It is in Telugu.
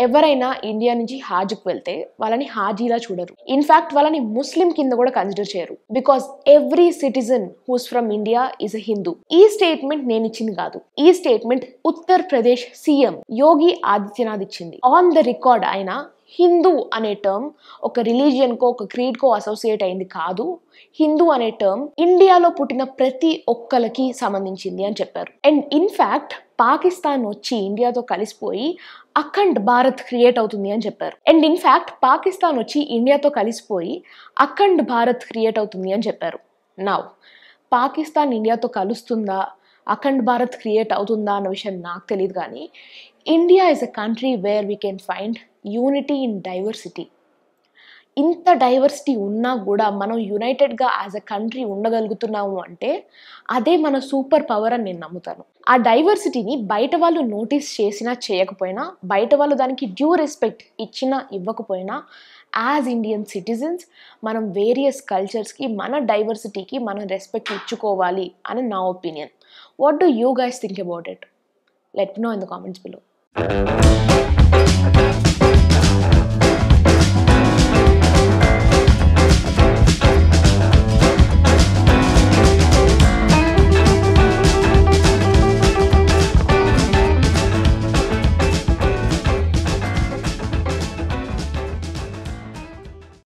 ఎవరైనా ఇండియా నుంచి హాజ్కి వెళ్తే వాళ్ళని హాజీలా చూడరు ఇన్ఫాక్ట్ వాళ్ళని ముస్లిం కింద కూడా కన్సిడర్ చేయరు because every citizen who's from India is a Hindu ఈ స్టేట్మెంట్ నేను ఇచ్చింది కాదు ఈ స్టేట్మెంట్ ఉత్తర్ ప్రదేశ్ సీఎం యోగి ఆదిత్యనాథ్ ఇచ్చింది ఆన్ ద రికార్డ్ ఆయన హిందూ అనే టర్మ్ ఒక రిలీజియన్కో ఒక క్రీడ్కో అసోసియేట్ అయింది కాదు హిందూ అనే టర్మ్ ఇండియాలో పుట్టిన ప్రతి ఒక్కరికి సంబంధించింది అని చెప్పారు అండ్ ఇన్ఫ్యాక్ట్ పాకిస్తాన్ వచ్చి ఇండియాతో కలిసిపోయి అఖండ్ భారత్ క్రియేట్ అవుతుంది అని చెప్పారు అండ్ ఇన్ఫ్యాక్ట్ పాకిస్తాన్ వచ్చి ఇండియాతో కలిసిపోయి అఖండ్ భారత్ క్రియేట్ అవుతుంది అని చెప్పారు నవ్ పాకిస్తాన్ ఇండియాతో కలుస్తుందా అఖండ్ భారత్ క్రియేట్ అవుతుందా అన్న విషయం నాకు తెలియదు కానీ India is a country where we can find unity in diversity ఇంత డైవర్సిటీ ఉన్నా కూడా మనం యునైటెడ్గా యాజ్ అ కంట్రీ ఉండగలుగుతున్నాము అంటే అదే మన సూపర్ పవర్ అని నేను నమ్ముతాను ఆ డైవర్సిటీని బయట వాళ్ళు నోటీస్ చేసినా చేయకపోయినా బయట వాళ్ళు దానికి డ్యూ రెస్పెక్ట్ ఇచ్చినా ఇవ్వకపోయినా యాజ్ ఇండియన్ సిటిజన్స్ మనం వేరియస్ కల్చర్స్కి మన డైవర్సిటీకి మనం రెస్పెక్ట్ ఇచ్చుకోవాలి అని నా opinion what do you guys think about it let know in the comments below